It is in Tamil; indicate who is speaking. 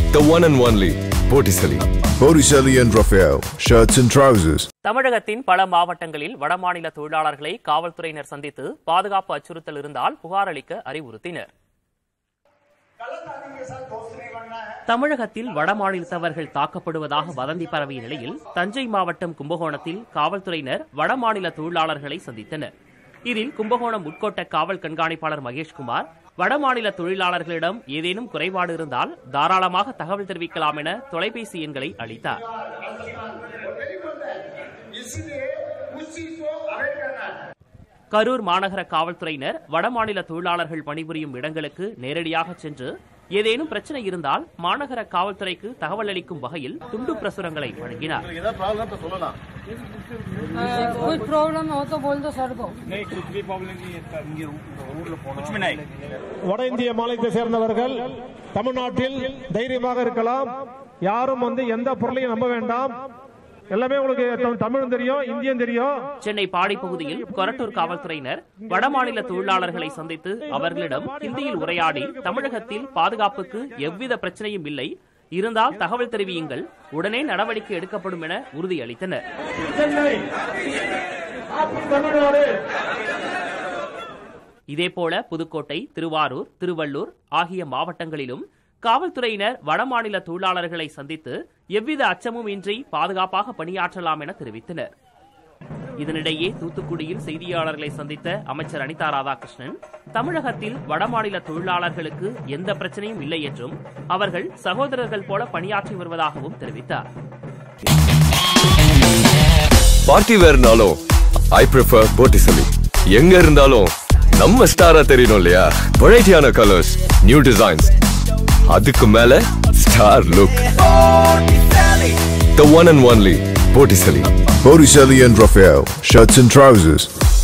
Speaker 1: The one and only Botticelli.
Speaker 2: Botticelli and Raphael, shirts and trousers.
Speaker 3: தமிழகத்தின் பல மாவட்டங்களில் வடமாநில தொழிலாளர்களை காவல்துறையினர் சந்தித்து பாதுகாப்பு அச்சுறுத்தல் இருந்தால் புகார் அளிக்க அறிவுறுத்தினர் தமிழகத்தில் வடமாநிலத்தவர்கள் தாக்கப்படுவதாக வதந்தி பரவிய நிலையில் தஞ்சை மாவட்டம் கும்பகோணத்தில் காவல்துறையினர் வடமாநில தொழிலாளர்களை சந்தித்தனர் இதில் கும்பகோணம் உட்கோட்ட காவல் கண்காணிப்பாளர் மகேஷ்குமார் வடமாநில தொழிலாளர்களிடம் ஏதேனும் குறைபாடு இருந்தால் தாராளமாக தகவல் தெரிவிக்கலாம் என தொலைபேசி எண்களை அளித்தார் கரூர் மாநகர காவல்துறையினர் வடமாநில தொழிலாளர்கள் பணிபுரியும் இடங்களுக்கு நேரடியாக சென்று ஏதேனும் பிரச்சனை இருந்தால் மாநகர காவல்துறைக்கு தகவல் அளிக்கும் வகையில் துண்டு பிரசுரங்களை வழங்கினார்
Speaker 4: कोई प्रॉब्लम हो तो बोल दो सर को
Speaker 5: வட இந்திய மாநிலத்தை சேர்ந்தவர்கள் தமிழ்நாட்டில் தைரியமாக இருக்கலாம் யாரும் வந்து எந்த பொருளையும் நம்ப வேண்டாம் எல்லாமே உங்களுக்கு தமிழ் தமிழும் தெரியும் இந்தியும் தெரியும்
Speaker 3: சென்னை பாடி பகுதியில் கொரட்டூர் காவல்துறையினர் வடமாநில தொழிலாளர்களை சந்தித்து அவர்களிடம் ஹிந்தியில் உரையாடி தமிழகத்தில் பாதுகாப்புக்கு எவ்வித பிரச்சனையும் இல்லை இருந்தால் தகவல் தெரிவியுங்கள் உடனே நடவடிக்கை எடுக்கப்படும் என உறுதியளித்தனர்
Speaker 5: சென்னை தமிழ்நாடு
Speaker 3: இதேபோல புதுக்கோட்டை திருவாரூர் திருவள்ளூர் ஆகிய மாவட்டங்களிலும் காவல்துறையினர் வடமாநில தொழிலாளர்களை சந்தித்து எவ்வித அச்சமும் இன்றி பாதுகாப்பாக பணியாற்றலாம் என தெரிவித்தனர் இதனிடையே தூத்துக்குடியில் செய்தியாளர்களை சந்தித்த அமைச்சர் அனிதா ராதாகிருஷ்ணன் தமிழகத்தில் வடமாநில தொழிலாளர்களுக்கு எந்த பிரச்சனையும் இல்லை என்றும் அவர்கள் சகோதரர்கள் போல பணியாற்றி வருவதாகவும் தெரிவித்தார்
Speaker 1: பார்ட்டி வேர்னாலும் ஐ ப்ரிஃபர் Botticelli. எங்க இருந்தாலும் நம்ம ஸ்டாரா தெரியணும் இல்லையா வெரைட்டியான கலர்ஸ் நியூ டிசைன்ஸ் அதுக்கு மேல star look The one and only Botticelli.
Speaker 2: Botticelli and Raphael, shirts and trousers.